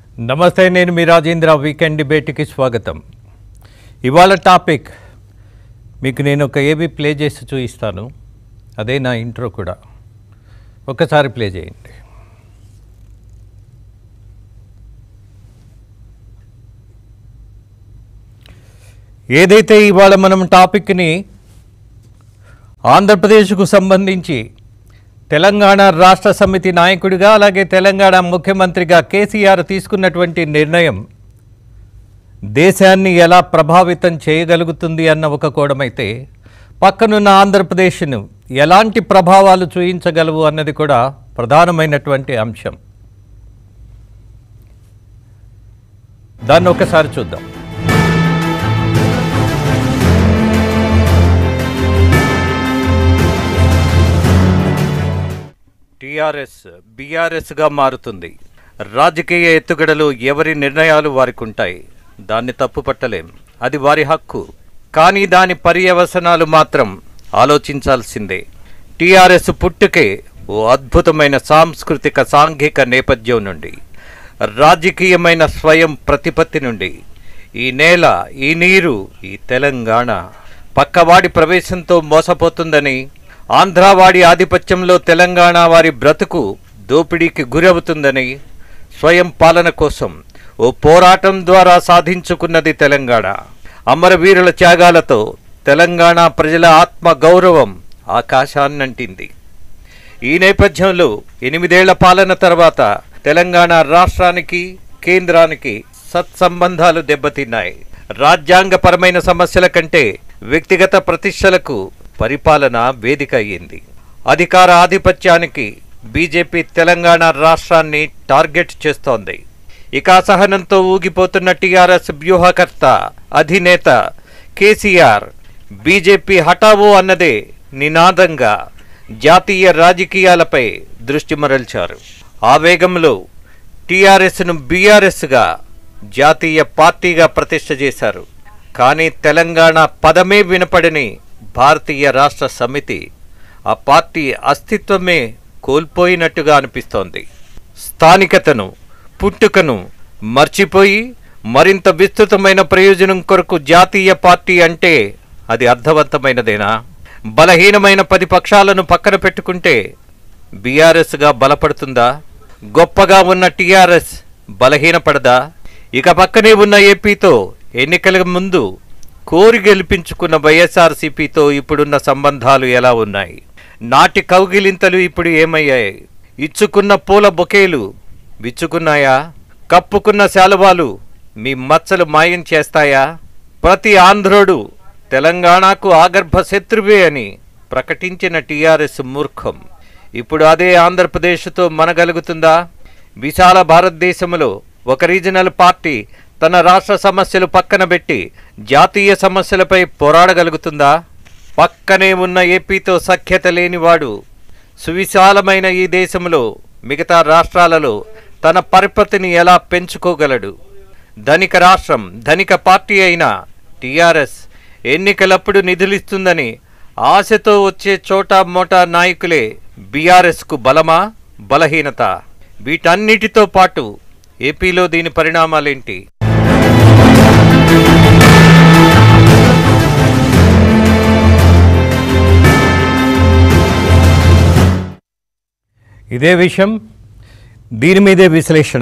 నమస్తే నేను మీ రాజేంద్ర వీకెండ్ డిబేట్కి స్వాగతం ఇవాళ టాపిక్ మీకు నేను ఒక ఏబీ ప్లే చేసి చూపిస్తాను అదే నా ఇంట్రో కూడా ఒకసారి ప్లే చేయండి ఏదైతే ఇవాళ మనం టాపిక్ని ఆంధ్రప్రదేశ్కు సంబంధించి తెలంగాణ రాష్ట్ర సమితి నాయకుడిగా అలాగే తెలంగాణ ముఖ్యమంత్రిగా కేసీఆర్ తీసుకున్నటువంటి నిర్ణయం దేశాన్ని ఎలా ప్రభావితం చేయగలుగుతుంది అన్న ఒక కోణమైతే పక్కనున్న ఆంధ్రప్రదేశ్ను ఎలాంటి ప్రభావాలు చూయించగలవు అన్నది కూడా ప్రధానమైనటువంటి అంశం దాన్ని ఒకసారి చూద్దాం టీఆర్ఎస్ బీఆర్ఎస్గా మారుతుంది రాజకీయ ఎత్తుగడలు ఎవరి నిర్ణయాలు వారికి ఉంటాయి దాన్ని తప్పుపట్టలేం అది వారి హక్కు కానీ దాని పర్యవసనాలు మాత్రం ఆలోచించాల్సిందే టీఆర్ఎస్ పుట్టుకే ఓ అద్భుతమైన సాంస్కృతిక సాంఘిక నేపథ్యం నుండి రాజకీయమైన స్వయం ప్రతిపత్తి నుండి ఈ నేల ఈ నీరు ఈ తెలంగాణ పక్కవాడి ప్రవేశంతో మోసపోతుందని ఆంధ్రావాడి ఆధిపత్యంలో తెలంగాణ వారి బ్రతుకు దోపిడీకి గురవుతుందని స్వయం పాలన కోసం ఓ పోరాటం ద్వారా సాధించుకున్నది తెలంగాణ అమరవీరుల త్యాగాలతో తెలంగాణ ప్రజల ఆత్మ గౌరవం ఆకాశాన్నంటింది ఈ నేపథ్యంలో ఎనిమిదేళ్ల పాలన తర్వాత తెలంగాణ రాష్ట్రానికి కేంద్రానికి సత్సంబంధాలు దెబ్బతిన్నాయి రాజ్యాంగపరమైన సమస్యల కంటే వ్యక్తిగత ప్రతిష్టలకు పరిపాలన వేదిక అయ్యింది అధికార ఆధిపత్యానికి బీజేపీ తెలంగాణ రాష్ట్రాన్ని టార్గెట్ చేస్తోంది ఇక అసహనంతో ఊగిపోతున్న టీఆర్ఎస్ వ్యూహకర్త అధినేత కేసీఆర్ బీజేపీ హఠావో అన్నదే నినాదంగా జాతీయ రాజకీయాలపై దృష్టి మరల్చారు ఆ వేగంలో టీఆర్ఎస్ను బీఆర్ఎస్గా జాతీయ పార్టీగా ప్రతిష్ఠ చేశారు కానీ తెలంగాణ పదమే వినపడని భారతీయ రాష్ట్ర సమితి ఆ పార్టీ అస్తిత్వమే కోల్పోయినట్టుగా అనిపిస్తోంది స్థానికతను పుట్టుకను మర్చిపోయి మరింత విస్తృతమైన ప్రయోజనం కొరకు జాతీయ పార్టీ అంటే అది అర్థవంతమైనదేనా బలహీనమైన పది పక్షాలను పక్కన పెట్టుకుంటే బీఆర్ఎస్గా బలపడుతుందా గొప్పగా ఉన్న టీఆర్ఎస్ బలహీనపడదా ఇక పక్కనే ఉన్న ఏపీతో ఎన్నికల ముందు కోరి గెలిపించుకున్న వైఎస్ఆర్సీపీతో ఇప్పుడున్న సంబంధాలు ఎలా ఉన్నాయి నాటి కౌగిలింతలు ఇప్పుడు ఏమయ్యాయి ఇచ్చుకున్న పూల బొకేలు విచ్చుకున్నాయా కప్పుకున్న శాలువాలు మీ మచ్చలు మాయం చేస్తాయా ప్రతి ఆంధ్రుడు తెలంగాణకు ఆగర్భ శత్రువే అని ప్రకటించిన టీఆర్ఎస్ మూర్ఖం ఇప్పుడు అదే ఆంధ్రప్రదేశ్తో మనగలుగుతుందా విశాల భారతదేశంలో ఒక రీజనల్ పార్టీ తన రాష్ట్ర సమస్యలు పక్కన పెట్టి జాతీయ సమస్యలపై పోరాడగలుగుతుందా పక్కనే ఉన్న ఏపీతో సఖ్యత లేనివాడు సువిశాలమైన ఈ దేశంలో మిగతా రాష్ట్రాలలో తన పరిపతిని ఎలా పెంచుకోగలడు ధనిక రాష్ట్రం ధనిక పార్టీ అయిన టీఆర్ఎస్ ఎన్నికలప్పుడు నిధులిస్తుందని ఆశతో వచ్చే చోటా మోటా నాయకులే బీఆర్ఎస్కు బలమా బలహీనత వీటన్నిటితో పాటు ఏపీలో దీని పరిణామాలేంటి ఇదే విషయం దీని మీదే విశ్లేషణ